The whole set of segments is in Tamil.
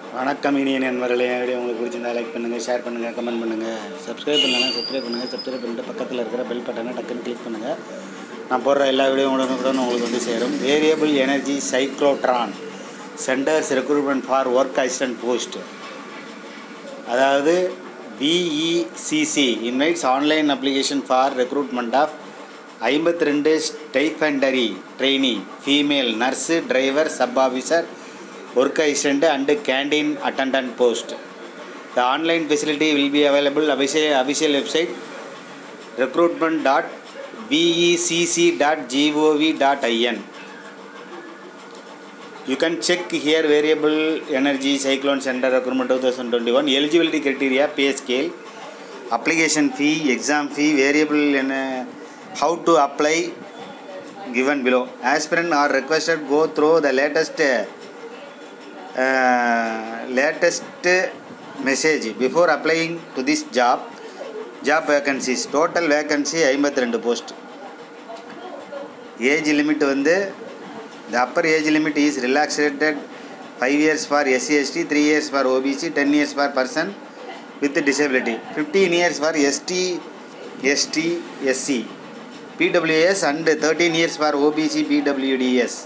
வணக்கம் இனிய நண்பர்களே வீடியோ உங்களுக்கு பிடிச்சிருந்தா லைக் பண்ணுங்கள் ஷேர் பண்ணுங்கள் கமெண்ட் பண்ணுங்கள் சப்ஸ்கிரைப் பண்ணலாம் சப்ஸ்கிரைப் பண்ணுங்கள் சப்ஸ்கிரைப் பண்ணிட்டு பக்கத்தில் இருக்கிற பெல் பட்டனை டக்குன்னு கிளிக் பண்ணுங்கள் நான் போடுற எல்லா வீடியோ உடனுக்குடன் உங்களுக்கு வந்து சேரும் variable energy cyclotron centres recruitment for work assistant post அதாவது VECC invites online application for recruitment of ஐம்பத்தி ரெண்டு stipendiary trainee female nurse driver sub officer work assistant and canteen attendant post the online facility will be available official official website recruitment dot VECC dot GOV dot IN You can check here variable energy cyclone center recruitment 2021 eligibility criteria pay scale application fee exam fee variable in uh, how to apply given below aspirant are requested go through the latest uh, uh, latest message before applying to this job job vacancies total vacancy 52 post age limit வந்து the upper age limit is relaxed five years for SC ST three years for OBC ten years for person with disability fifteen years for ST ST SC PWS and thirteen years for OBC PWDS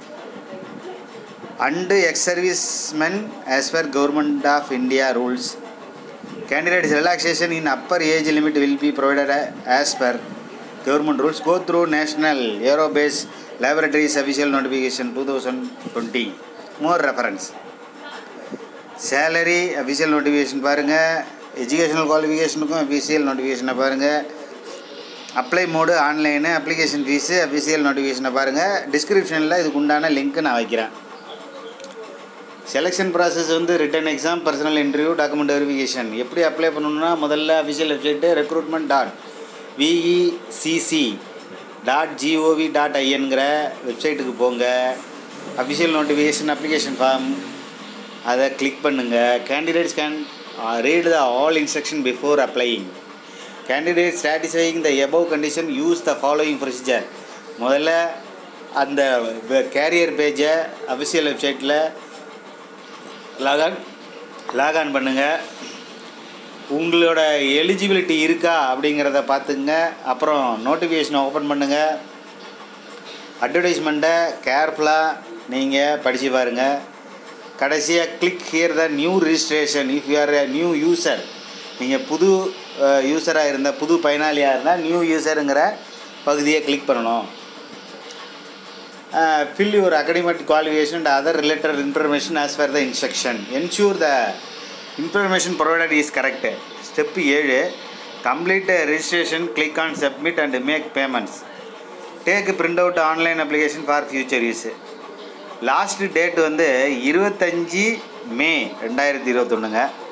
and ex servicemen as per government of India rules candidates relaxation in upper age limit will be provided as per government rules go through national aerobase laboratories official notification 2020 more reference salary official notification பாருங்கள் எஜுகேஷனல் குவாலிஃபிகேஷனுக்கும் அஃபிஷியல் நோட்டிஃபிகேஷனை பாருங்கள் apply mode online application fees official நோட்டிஃபிகேஷனை பாருங்கள் டிஸ்கிரிப்ஷனில் இதுக்கு உண்டான லிங்க்கு நான் வைக்கிறேன் செலெக்ஷன் ப்ராசஸ் வந்து written exam personal interview document verification எப்படி அப்ளை பண்ணணும்னா முதல்ல official website recruitment dot VECC dot GOV dot ஐஎன்கிற வெப்சைட்டுக்கு போங்க அஃபிஷியல் நோட்டிஃபிகேஷன் அப்ளிகேஷன் ஃபார்ம் அதை கிளிக் பண்ணுங்கள் candidates can read the all instruction before applying candidate satisfying the above condition use the following procedure முதல்ல அந்த கேரியர் பேஜை அஃபிஷியல் வெப்சைட்டில் லாகான் லாகான் பண்ணுங்கள் உங்களோட எலிஜிபிலிட்டி இருக்கா அப்படிங்கிறத பார்த்துங்க அப்புறம் நோட்டிஃபிகேஷனை ஓப்பன் பண்ணுங்கள் அட்வர்டைஸ்மெண்ட்டை கேர்ஃபுல்லாக நீங்கள் படித்து பாருங்கள் கடைசியாக click here the new registration if you are a new user நீங்கள் புது யூஸராக இருந்தால் புது பயனாளியாக இருந்தால் நியூ யூஸருங்கிற பகுதியை கிளிக் பண்ணணும் uh, fill your academic qualification and other related information as per the instruction ensure the information provided is correct step 7 complete the registration click on submit and make payments take print out online application for future use last date வந்து இருபத்தஞ்சி மே ரெண்டாயிரத்தி இருபத்தொன்னுங்க